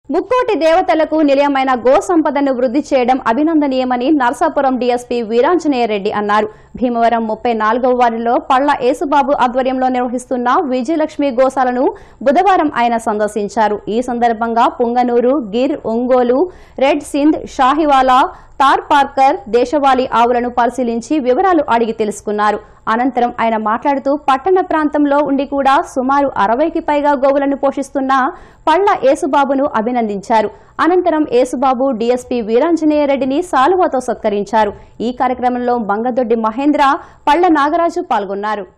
ముక్కోటి దేవతలకు నిలయమైన గో సంపదను వృద్ధి చేయడం అభినందనీయమని నరసాపురం డీఎస్పీ వీరాంజనేయ రెడ్డి అన్నారు భీమవరం ముప్పై నాలుగవ వార్డులో పళ్ల యేసుబాబు ఆధ్వర్యంలో నిర్వహిస్తున్న విజయలక్ష్మి గోశాలను బుధవారం ఆయన సందర్శించారు ఈ సందర్భంగా పుంగనూరు గిర్ ఒంగోలు రెడ్ సింధ్ షాహివాలా తార్ పార్కర్ దేశవాళీ ఆవులను పరిశీలించి వివరాలు అడిగి తెలుసుకున్నారు అనంతరం ఆయన మాట్లాడుతూ పట్టణ ప్రాంతంలో ఉండి కూడా సుమారు అరవైకి పైగా గోవులను పోషిస్తున్న పళ్ల యేసుబాబును అభినందించారు అనంతరం యేసుబాబు డీఎస్పీ వీరాంజనేయ రెడ్డిని సాలువాతో సత్కరించారు ఈ కార్యక్రమంలో బంగదొడ్డి మహేంద్ర పళ్ల నాగరాజు పాల్గొన్నారు